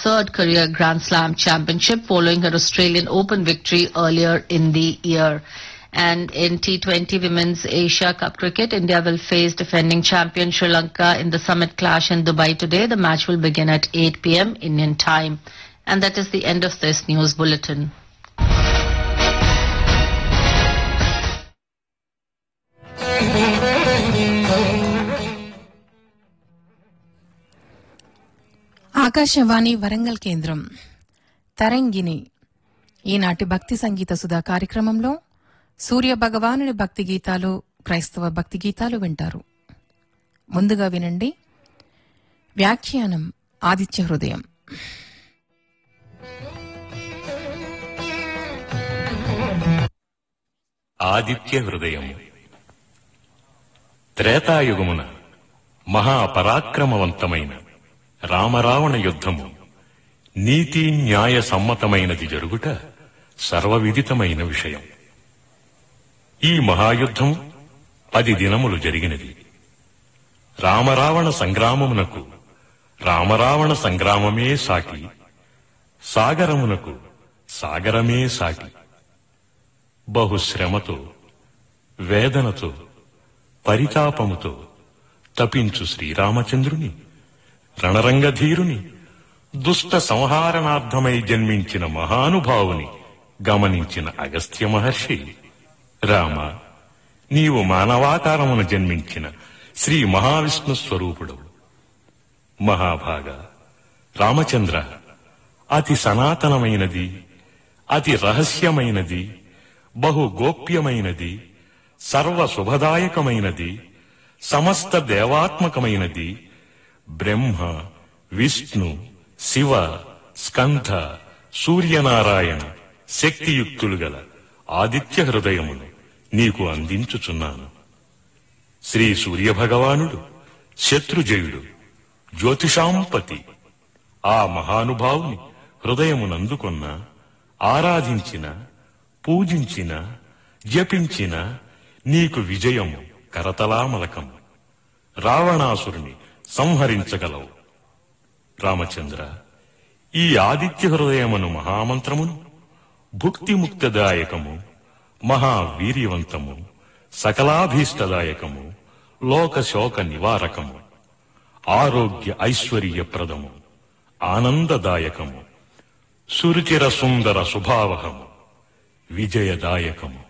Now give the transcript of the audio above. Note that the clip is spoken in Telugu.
third career Grand Slam championship following her Australian Open victory earlier in the year. And in T20 Women's Asia Cup cricket, India will face defending champion Sri Lanka in the summit clash in Dubai today. The match will begin at 8 p.m. Indian time. And that is the end of this news bulletin. Akashvani Warangal కేంద్రం తరంగిణి ఈనాటి భక్తి సంగీత సుధా కార్యక్రమంలో సూర్య భగవానుడి భక్తి గీతాలు క్రైస్తవ భక్తి గీతాలు వింటారు ముందుగా వినండి వ్యాఖ్యానం ఆదిత్య హృదయం ఆదిత్య హృదయము త్రేతాయుగమున మహాపరాక్రమవంతమైన రామరావణ యుద్ధము నీతి న్యాయ సమ్మతమైనది జరుగుట సర్వవిదితమైన విషయం ఈ మహాయుద్ధం పది దినములు జరిగినది రామరావణ సంగ్రామమునకు రామరావణ సంగ్రామమే సాటి సాగరమునకు సాగరమే సాటి బహుశ్రమతో వేదనతో పరితాపముతో తపించు శ్రీరామచంద్రుని రణరంగధీరుని దుష్ట సంహారణార్థమై జన్మించిన మహానుభావుని గమనించిన అగస్త్య మహర్షి రామ నీవు మానవాకారమున జన్మించిన శ్రీ మహావిష్ణు స్వరూపుడవు మహాభాగ రామచంద్ర అతి సనాతనమైనది అతి రహస్యమైనది బహు గోప్యమైనది సర్వ శుభదాయకమైనది సమస్త దేవాత్మకమైనది బ్రహ్మ విష్ణు శివ స్కంధ సూర్యనారాయణ శక్తియుక్తులు గల ఆదిత్య హృదయమును నీకు అందించుచున్నాను శ్రీ సూర్యభగవానుడు శత్రుజయుడు జ్యోతిషాంపతి ఆ మహానుభావుని హృదయమునందుకొన్న ఆరాధించిన పూజించిన జపించిన నీకు విజయము కరతలామలకము రావణాసురుని సంహరించగలవు రామచంద్ర ఈ ఆదిత్య హృదయమును మహామంత్రమును భుక్తిముక్తదాయకము మహావీర్యవంతము సకలాభీష్టదాయకము లోకశోక నివారకము ఆరోగ్య ఐశ్వర్యప్రదము ఆనందదాయకము సురుచిర సుందర శుభావహము విజయదాయకము